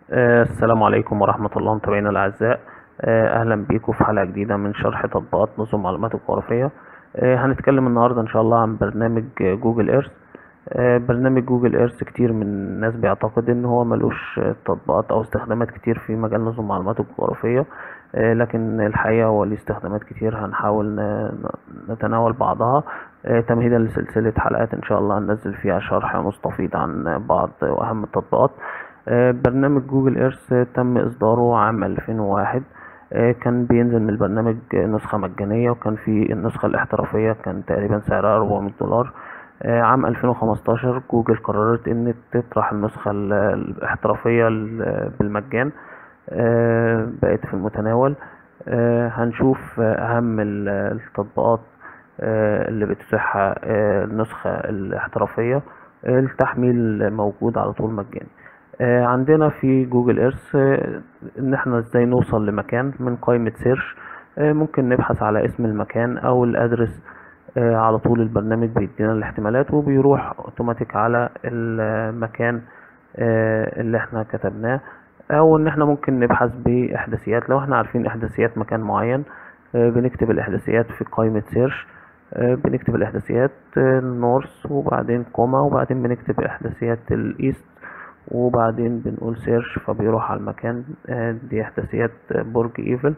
آه، السلام عليكم ورحمة الله متابعينا الأعزاء آه، أهلا بيكم في حلقة جديدة من شرح تطبيقات نظم معلومات الجغرافية آه، هنتكلم النهاردة إن شاء الله عن برنامج آه، جوجل إيرث آه، برنامج جوجل إيرث كتير من الناس بيعتقد إن هو ملوش آه، تطبيقات أو استخدامات كتير في مجال نظم معلومات الجغرافية آه، لكن الحقيقة هو ليه استخدامات كتير هنحاول ن- نتناول بعضها آه، تمهيدا لسلسلة حلقات إن شاء الله هننزل فيها شرح مستفيض عن بعض وأهم التطبيقات آه، برنامج جوجل إيرث تم إصداره عام 2001 آه، كان بينزل من البرنامج نسخة مجانية وكان في النسخة الاحترافية كان تقريبا سعرها 400 دولار آه، عام 2015 جوجل قررت إن تطرح النسخة ال- الاحترافية ال- بالمجان آه، بقت في المتناول آه، هنشوف آه، أهم ال- التطبيقات آه، اللي بتتيحها آه، النسخة الاحترافية آه، التحميل موجود على طول مجاني آه، عندنا في جوجل ايرث آه، ان احنا ازاي نوصل لمكان من قائمة سيرش آه، ممكن نبحث على اسم المكان او الادرس آه، على طول البرنامج بيدينا الاحتمالات وبيروح اوتوماتيك على المكان آه، اللي احنا كتبناه او ان احنا ممكن نبحث باحداثيات لو احنا عارفين احداثيات مكان معين آه، بنكتب الاحداثيات في قائمة سيرش آه، بنكتب الاحداثيات نورث وبعدين كوما وبعدين بنكتب احداثيات الايست وبعدين بنقول سيرش فبيروح على المكان آه، دي احداثيات برج ايفل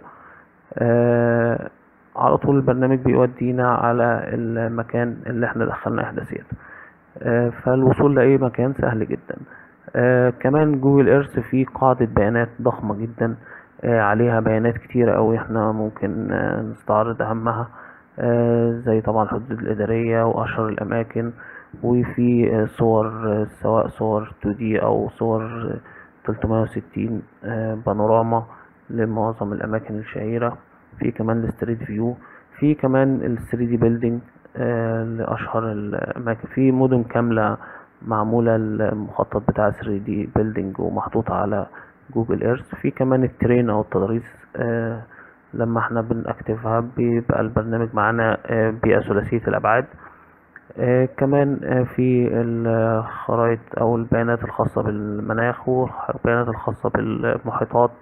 آه، على طول البرنامج بيودينا على المكان اللي احنا دخلنا احداثيات آه، فالوصول لأي مكان سهل جدا آه، كمان جوجل ايرث فيه قاعدة بيانات ضخمة جدا آه، عليها بيانات كتيرة أوي احنا ممكن آه، نستعرض أهمها آه، زي طبعا الحدود الإدارية وأشهر الأماكن وفي آه، صور آه، سواء صور 2D أو صور آه، 360 آه، بانوراما لمعظم الأماكن الشهيرة في كمان الستريت فيو في كمان ال 3D building آه، لأشهر الأماكن في مدن كاملة معمولة المخطط بتاع 3D building ومحطوط على جوجل ايرث في كمان الترين أو التضاريس آه، لما احنا بنأكتفها بيبقى البرنامج معانا آه، بيئة ثلاثية الأبعاد آه، كمان آه، في الخرائط أو البيانات الخاصة بالمناخ والبيانات الخاصة بالمحيطات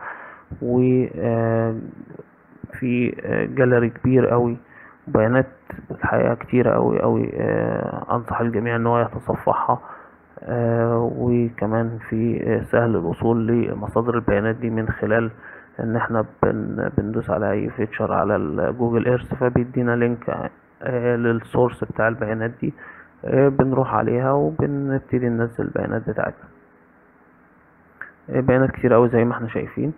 وفي جاليري كبير قوي بيانات الحقيقة كتيرة قوي قوي آه، أنصح الجميع إن هو يتصفحها آه، وكمان في آه، سهل الوصول لمصادر البيانات دي من خلال ان احنا بن بندوس على اي فيتشر على الجوجل ايرث فبيدينا لينك آه، للسورس بتاع البيانات دي آه، بنروح عليها وبنبتدي ننزل البيانات بتاعتنا آه، بيانات كتير قوي زي ما احنا شايفين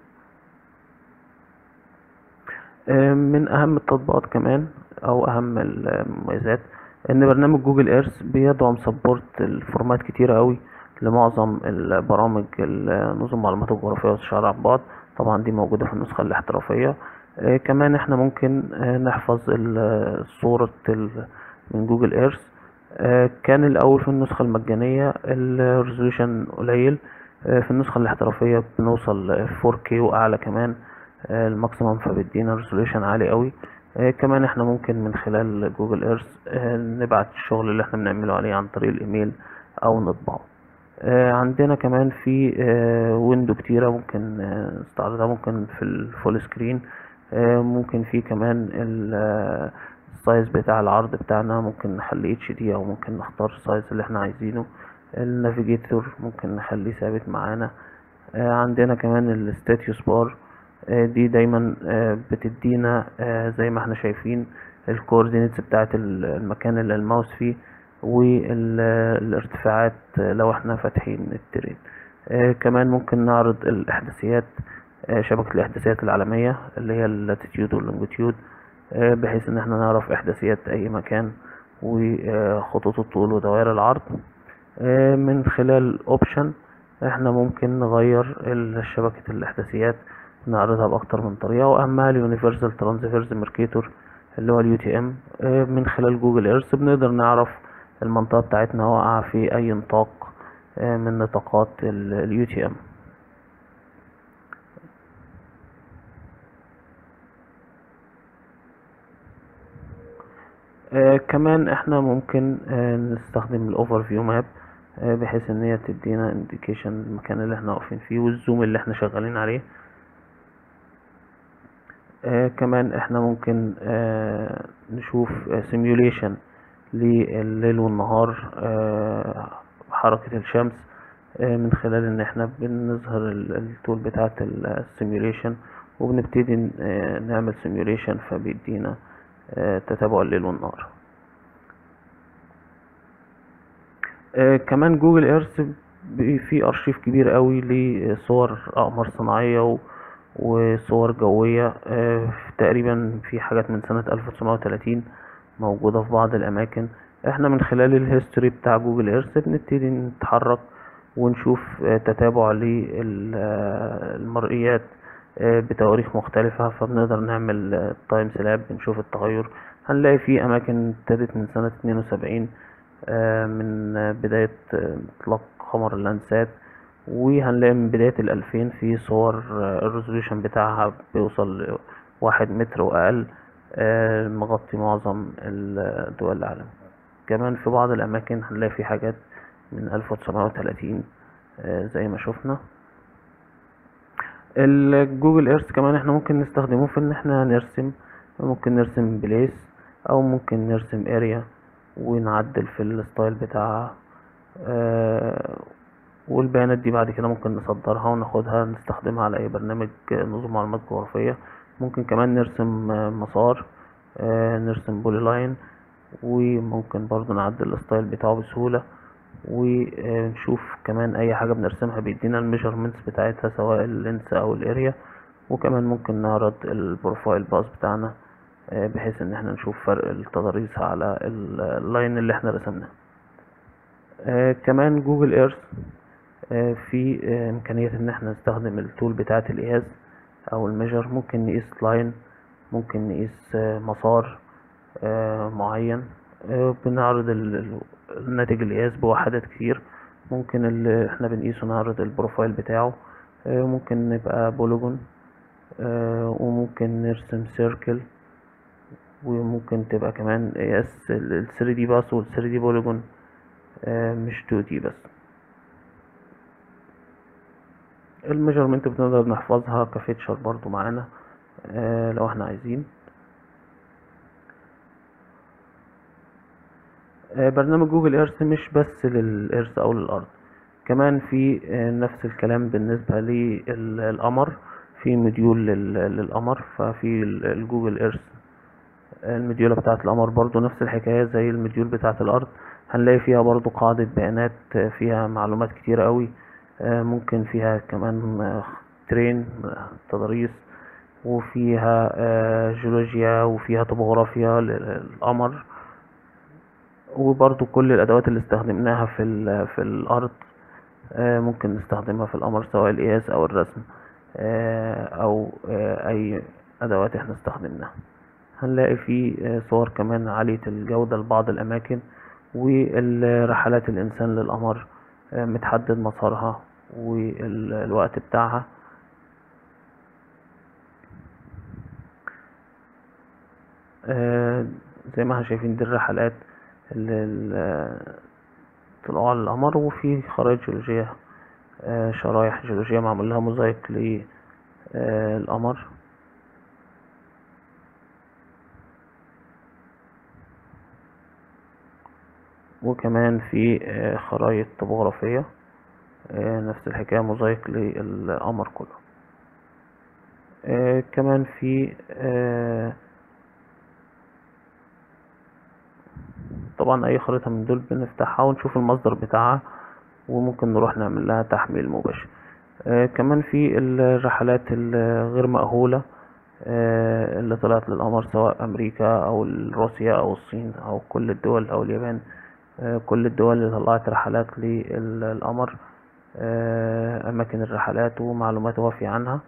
آه، من اهم التطبيقات كمان او اهم المميزات ان برنامج جوجل ايرث بيدعم سبورت الفورمات كتيرة قوي لمعظم البرامج نظم معلومات الجغرافية واستشعار عن بعد طبعا دي موجودة في النسخة الاحترافية آه، كمان احنا ممكن آه، نحفظ ال- صورة ال- من جوجل ايرث آه، كان الاول في النسخة المجانية الريزولوشن قليل آه، في النسخة الاحترافية بنوصل ل 4K واعلى كمان آه، الماكسيمم فبيدينا ريزولوشن عالي قوي آه، كمان احنا ممكن من خلال جوجل ايرث آه، نبعت الشغل اللي احنا بنعمله عليه عن طريق الايميل او نطبعه آه، عندنا كمان في ويندو كتيرة ممكن آه، نستعرضها ممكن في الفول سكرين آه، ممكن في كمان ال- آه، السايز بتاع العرض بتاعنا ممكن نخليه اتش دي او ممكن نختار السايز اللي احنا عايزينه النافيجيتور ممكن نخليه ثابت معانا آه، عندنا كمان الستاتيوس بار آه، دي دايما آه، بتدينا آه، زي ما احنا شايفين الكوردينيتس بتاعت ال- المكان اللي الماوس فيه والارتفاعات لو احنا فاتحين الترين آه، كمان ممكن نعرض الاحداثيات آه، شبكة الاحداثيات العالمية اللي هي اللاتيتيود واللونجيتيود آه، بحيث ان احنا نعرف احداثيات اي مكان وخطوط الطول ودوائر العرض آه، من خلال اوبشن احنا ممكن نغير ال- شبكة الاحداثيات نعرضها باكتر من طريقة واهمها اليونيفرسال ترانسفيرس ميركيتور اللي هو اليو تي ام من خلال جوجل ايرث بنقدر نعرف المنطقة بتاعتنا واقعة في اي نطاق آه، من نطاقات اليو تي ام كمان احنا ممكن آه، نستخدم الاوفر فيو ماب آه، بحيث ان هي تدينا انديكيشن المكان اللي احنا واقفين فيه والزوم اللي احنا شغالين عليه آه كمان احنا ممكن آه نشوف سيميوليشن لليل والنهار آه حركة الشمس آه من خلال ان احنا بنظهر ال- التول بتاعة السيميوليشن وبنبتدي ن- آه نعمل سيميوليشن فبيدينا آه تتابع الليل والنهار آه كمان جوجل ايرث بي- فيه ارشيف كبير قوي لصور اقمار صناعية و- وصور جوية آه تقريبا في حاجات من سنة 1930 موجودة في بعض الأماكن احنا من خلال الهيستوري بتاع جوجل ايرث بنبتدي نتحرك ونشوف آه، تتابع للمرئيات بتواريخ مختلفة فبنقدر نعمل تايم سلاب بنشوف التغير هنلاقي في أماكن ابتدت من سنة 72 آه، من بداية آه، إطلاق قمر اللانسات وهنلاقي من بداية الألفين في صور آه، الريزوليوشن بتاعها بيوصل لواحد متر وأقل آه، مغطي معظم ال- دول العالم كمان في بعض الأماكن هنلاقي في حاجات من 1930 آه، زي ما شفنا الجوجل ايرث كمان احنا ممكن نستخدمه في ان احنا نرسم ممكن نرسم بليس او ممكن نرسم اريا ونعدل في الستايل بتاعها آه، والبيانات دي بعد كده ممكن نصدرها وناخدها نستخدمها على اي برنامج نظم معلومات جغرافية ممكن كمان نرسم آه، مسار آه، نرسم بولي لاين وممكن برضو نعدل الستايل بتاعه بسهولة ونشوف كمان اي حاجة بنرسمها بيدينا الميجرمنتس بتاعتها سواء اللينس او الاريا وكمان ممكن نعرض البروفايل باص بتاعنا آه، بحيث ان احنا نشوف فرق التضاريس على ال- اللاين اللي احنا رسمناه آه، كمان جوجل ايرث آه، في آه، امكانية ان احنا نستخدم التول بتاعة القياس او الميجر ممكن نقيس لاين ممكن نقيس آه، مسار آه، معين آه، بنعرض ال- ال- الناتج القياس بوحدات كتير ممكن اللي احنا بنقيسه نعرض البروفايل بتاعه آه، ممكن نبقى بوليجون آه، وممكن نرسم سيركل وممكن تبقى كمان قياس ال 3 دي باس وال 3 دي بوليجون مش 2 دي بس الميجرمنت بنقدر نحفظها كفيتشر برضو معانا آه، لو احنا عايزين آه، برنامج جوجل ايرث مش بس للإرث أو للأرض كمان في آه، نفس الكلام بالنسبة للقمر في مديول لل- للقمر ففي ال- الجوجل ايرث المديولة بتاعة القمر برضو نفس الحكاية زي المديول بتاعة الأرض هنلاقي فيها برضو قاعدة بيانات آه، فيها معلومات كتيرة قوي آه، ممكن فيها كمان آه، ترين آه، تضاريس وفيها آه، جيولوجيا وفيها طبوغرافيا للقمر وبرضو كل الأدوات اللي استخدمناها في ال- في الأرض آه، ممكن نستخدمها في القمر سواء القياس أو الرسم آه، أو آه، أي أدوات احنا استخدمناها هنلاقي في آه، صور كمان عالية الجودة لبعض الأماكن والرحلات الإنسان للقمر آه، متحدد مسارها والوقت بتاعها آه، زي ما احنا شايفين دي الرحلات اللي ال- طلعوا على القمر وفي خرائط جيولوجية آه، شرايح جيولوجية معمول لها موزايك للقمر وكمان في آه، خرايط طبوغرافية آه، نفس الحكاية موزايك للقمر كله آه، كمان في آه، طبعا اي خريطة من دول بنفتحها ونشوف المصدر بتاعها وممكن نروح نعمل لها تحميل مباشر آه كمان في الرحلات الغير مأهولة آه اللي طلعت للقمر سواء أمريكا أو روسيا أو الصين أو كل الدول أو اليابان آه كل الدول اللي طلعت رحلات للقمر آه أماكن الرحلات ومعلومات وافية عنها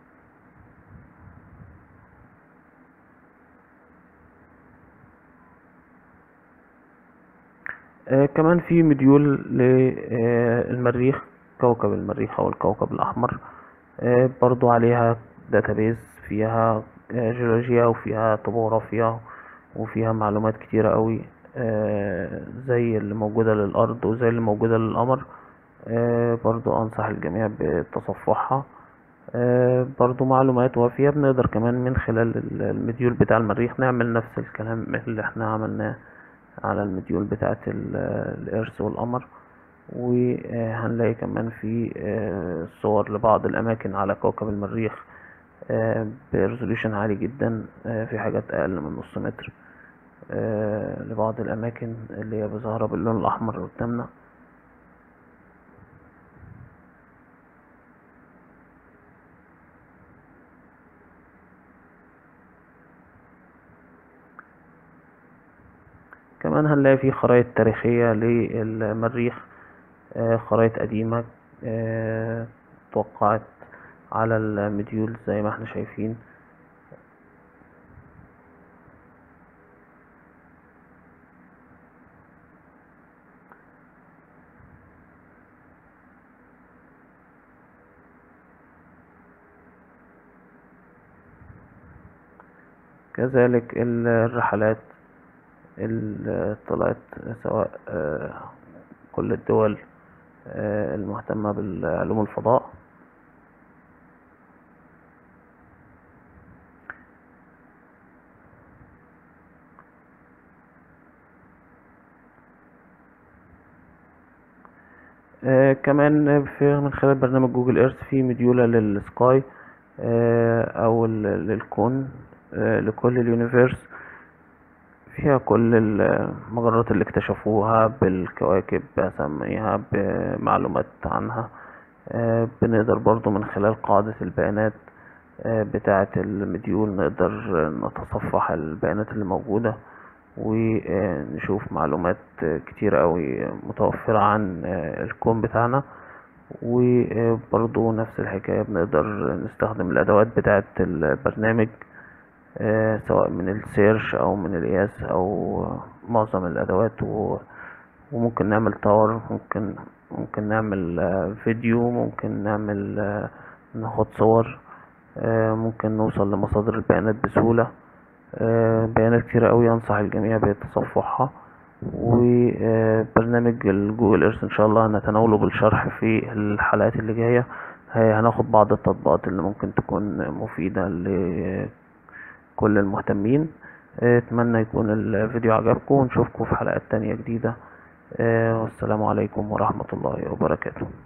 آه، كمان في مديول للمريخ كوكب المريخ او الكوكب الاحمر آه، برضو عليها داتابيز فيها آه، جيولوجيا وفيها طبوغرافيا وفيها معلومات كتيرة قوي آه، زي اللي موجودة للأرض وزي اللي موجودة للقمر آه، برضو أنصح الجميع بتصفحها آه، برضو معلومات وافية بنقدر كمان من خلال ال- المديول بتاع المريخ نعمل نفس الكلام اللي احنا عملناه على المديول بتاعة ال- الإرث والقمر وهنلاقي كمان في آه، صور لبعض الأماكن على كوكب المريخ آه، بريزوليوشن عالي جدا آه، في حاجات أقل من نص متر آه، لبعض الأماكن اللي هي ظاهرة باللون الأحمر قدامنا كمان هنلاقي في خرائط تاريخية للمريخ آه، خرائط قديمة آه، توقعت على المديول زي ما احنا شايفين كذلك ال- الرحلات اللي طلعت سواء آه، كل الدول آه، المهتمة بالعلوم الفضاء آه، كمان في من خلال برنامج جوجل ايرث في مديولة للسكاي آه، او ال- للكون آه، لكل اليونيفيرس فيها كل المجرات اللي اكتشفوها بالكواكب بأساميها بمعلومات عنها آه، بنقدر برضو من خلال قاعدة البيانات آه، بتاعة المديول نقدر نتصفح البيانات اللي موجودة ونشوف معلومات كتيرة أوي متوفرة عن آه، الكون بتاعنا وبرضو نفس الحكاية بنقدر نستخدم الأدوات بتاعة البرنامج آه، سواء من السيرش أو من القياس أو معظم الأدوات و- وممكن نعمل تاور ممكن ممكن نعمل آه، فيديو ممكن نعمل آه، ناخد صور آه، ممكن نوصل لمصادر البيانات بسهولة آه، بيانات كتيرة أوي أنصح الجميع بتصفحها وبرنامج الجوجل ايرث ان شاء الله هنتناوله بالشرح في الحلقات اللي جاية ه- هناخد بعض التطبيقات اللي ممكن تكون مفيدة لكل المهتمين آه، اتمنى يكون الفيديو عجبكم ونشوفكم في حلقات تانية جديدة آه، والسلام عليكم ورحمة الله وبركاته